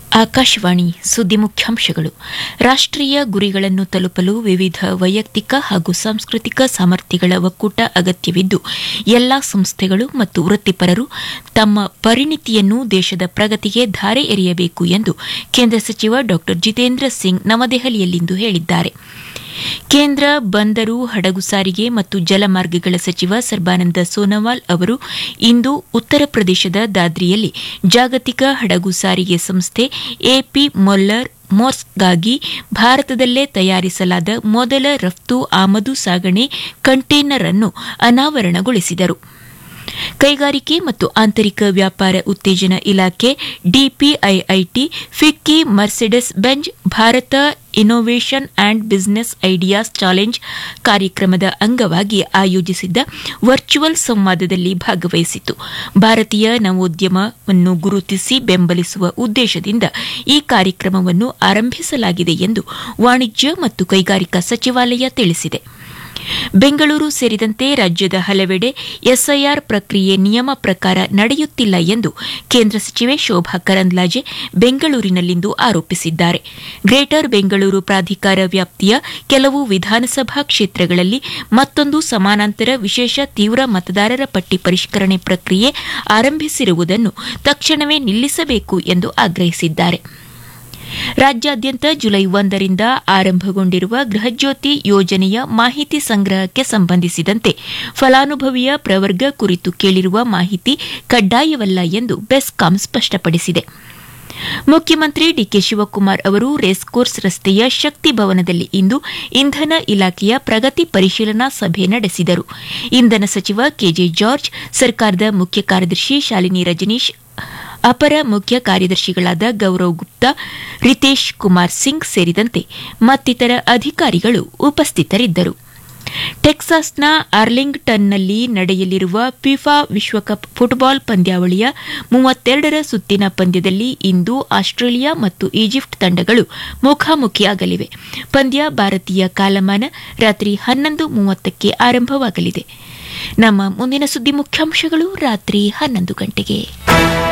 ಆಕಾಶವಾಣಿ ಸುದ್ದಿ ಮುಖ್ಯಾಂಶಗಳು ರಾಷ್ಟ್ರೀಯ ಗುರಿಗಳನ್ನು ತಲುಪಲು ವಿವಿಧ ವೈಯಕ್ತಿಕ ಹಾಗೂ ಸಾಂಸ್ಕೃತಿಕ ಸಾಮರ್ಥ್ಯಗಳ ಒಕ್ಕೂಟ ಅಗತ್ಯವಿದ್ದು ಎಲ್ಲಾ ಸಂಸ್ಥೆಗಳು ಮತ್ತು ವೃತ್ತಿಪರರು ತಮ್ಮ ಪರಿಣಿತಿಯನ್ನು ದೇಶದ ಪ್ರಗತಿಗೆ ಧಾರೆ ಎರೆಯಬೇಕು ಎಂದು ಕೇಂದ್ರ ಸಚಿವ ಡಾ ಜಿತೇಂದ್ರ ಸಿಂಗ್ ನವದೆಹಲಿಯಲ್ಲಿಂದು ಹೇಳಿದ್ದಾರೆ ಕೇಂದ್ರ ಬಂದರು ಹಡಗು ಸಾರಿಗೆ ಮತ್ತು ಜಲಮಾರ್ಗಗಳ ಸಚಿವ ಸರ್ಬಾನಂದ ಸೋನೋವಾಲ್ ಅವರು ಇಂದು ಉತ್ತರ ಪ್ರದೇಶದ ದಾದ್ರಿಯಲ್ಲಿ ಜಾಗತಿಕ ಹಡಗು ಸಾರಿಗೆ ಸಂಸ್ಥೆ ಎಪಿ ಮೊಲ್ಲರ್ ಮೋರ್ಸ್ಗಾಗಿ ಭಾರತದಲ್ಲೇ ತಯಾರಿಸಲಾದ ಮೊದಲ ರಫ್ತು ಆಮದು ಸಾಗಣೆ ಕಂಟೇನರ್ ಅನ್ನು ಅನಾವರಣಗೊಳಿಸಿದರು ಕೈಗಾರಿಕೆ ಮತ್ತು ಆಂತರಿಕ ವ್ಯಾಪಾರ ಉತ್ತೇಜನ ಇಲಾಖೆ DPIIT FICCI Mercedes Benz Bharat innovation and business ideas challenge ಕಾರ್ಯಕ್ರಮದ ಅಂಗವಾಗಿ ಆಯೋಜಿಸಿದ್ದ ವರ್ಚುವಲ್ ಸಂವಾದದಲ್ಲಿ ಭಾಗವಹಿಸಿತು ಭಾರತೀಯ ನವೋದ್ಯಮವನ್ನು ಗುರುತಿಸಿ ಬೆಂಬಲಿಸುವ ಉದ್ದೇಶದಿಂದ ಈ ಕಾರ್ಯಕ್ರಮವನ್ನು ಆರಂಭಿಸಲಾಗಿದೆ ಎಂದು ವಾಣಿಜ್ಯ ಮತ್ತು ಕೈಗಾರಿಕಾ ಸಚಿವಾಲಯ ತಿಳಿಸಿದೆ ಬೆಂಗಳೂರು ಸೇರಿದಂತೆ ರಾಜ್ಯದ ಹಲವೆಡೆ ಎಸ್ಐಆರ್ ಪ್ರಕ್ರಿಯೆ ನಿಯಮ ಪ್ರಕಾರ ನಡೆಯುತ್ತಿಲ್ಲ ಎಂದು ಕೇಂದ್ರ ಸಚಿವೆ ಶೋಭಾ ಕರಂದ್ಲಾಜೆ ಬೆಂಗಳೂರಿನಲ್ಲಿಂದು ಆರೋಪಿಸಿದ್ದಾರೆ ಗ್ರೇಟರ್ ಬೆಂಗಳೂರು ಪ್ರಾಧಿಕಾರ ವ್ಯಾಪ್ತಿಯ ಕೆಲವು ವಿಧಾನಸಭಾ ಕ್ಷೇತ್ರಗಳಲ್ಲಿ ಮತ್ತೊಂದು ಸಮಾನಾಂತರ ವಿಶೇಷ ತೀವ್ರ ಮತದಾರರ ಪಟ್ಟಿ ಪರಿಷ್ಕರಣೆ ಪ್ರಕ್ರಿಯೆ ಆರಂಭಿಸಿರುವುದನ್ನು ತಕ್ಷಣವೇ ನಿಲ್ಲಿಸಬೇಕು ಎಂದು ಆಗ್ರಹಿಸಿದ್ದಾರೆ ರಾಜ್ಯಾದ್ಯಂತ ಜುಲೈ ಒಂದರಿಂದ ಆರಂಭಗೊಂಡಿರುವ ಗೃಹಜ್ಯೋತಿ ಯೋಜನೆಯ ಮಾಹಿತಿ ಸಂಗ್ರಹಕ್ಕೆ ಸಂಬಂಧಿಸಿದಂತೆ ಫಲಾನುಭವಿಯ ಪ್ರವರ್ಗ ಕುರಿತು ಕೇಳಿರುವ ಮಾಹಿತಿ ಕಡ್ಡಾಯವಲ್ಲ ಎಂದು ಬೆಸ್ಕಾಂ ಸ್ಪಷ್ಟಪಡಿಸಿದೆ ಮುಖ್ಯಮಂತ್ರಿ ಡಿಕೆ ಶಿವಕುಮಾರ್ ಅವರು ರೇಸ್ಕೋರ್ಸ್ ರಸ್ತೆಯ ಶಕ್ತಿ ಭವನದಲ್ಲಿ ಇಂದು ಇಂಧನ ಇಲಾಖೆಯ ಪ್ರಗತಿ ಪರಿಶೀಲನಾ ಸಭೆ ನಡೆಸಿದರು ಇಂಧನ ಸಚಿವ ಕೆಜೆ ಜಾರ್ಜ್ ಸರ್ಕಾರದ ಮುಖ್ಯ ಕಾರ್ಯದರ್ಶಿ ಶಾಲಿನಿ ರಜನೀಶ್ ಅಪರ ಮುಖ್ಯ ಕಾರ್ಯದರ್ಶಿಗಳಾದ ಗೌರವ್ ಗುಪ್ತಾ ರಿತೇಶ್ ಕುಮಾರ್ ಸಿಂಗ್ ಸೇರಿದಂತೆ ಮತ್ತಿತರ ಅಧಿಕಾರಿಗಳು ಉಪಸ್ಥಿತರಿದ್ದರು ಟೆಕ್ಸಾಸ್ನ ಆರ್ಲಿಂಗ್ಟನ್ನಲ್ಲಿ ನಡೆಯಲಿರುವ ಫಿಫಾ ವಿಶ್ವಕಪ್ ಫುಟ್ಬಾಲ್ ಪಂದ್ಯಾವಳಿಯ ಮೂವತ್ತೆರಡರ ಸುತ್ತಿನ ಪಂದ್ಯದಲ್ಲಿ ಇಂದು ಆಸ್ಟ್ರೇಲಿಯಾ ಮತ್ತು ಈಜಿಪ್ಟ್ ತಂಡಗಳು ಮುಖಾಮುಖಿಯಾಗಲಿವೆ ಪಂದ್ಯ ಭಾರತೀಯ ಕಾಲಮಾನ ರಾತ್ರಿ ಹನ್ನೊಂದು ಮೂವತ್ತಕ್ಕೆ ಆರಂಭವಾಗಲಿದೆ ನಮ್ಮ ಮುಂದಿನ ಸುದ್ದಿ ಮುಖ್ಯಾಂಶಗಳು ರಾತ್ರಿ ಹನ್ನೊಂದು ಗಂಟೆಗೆ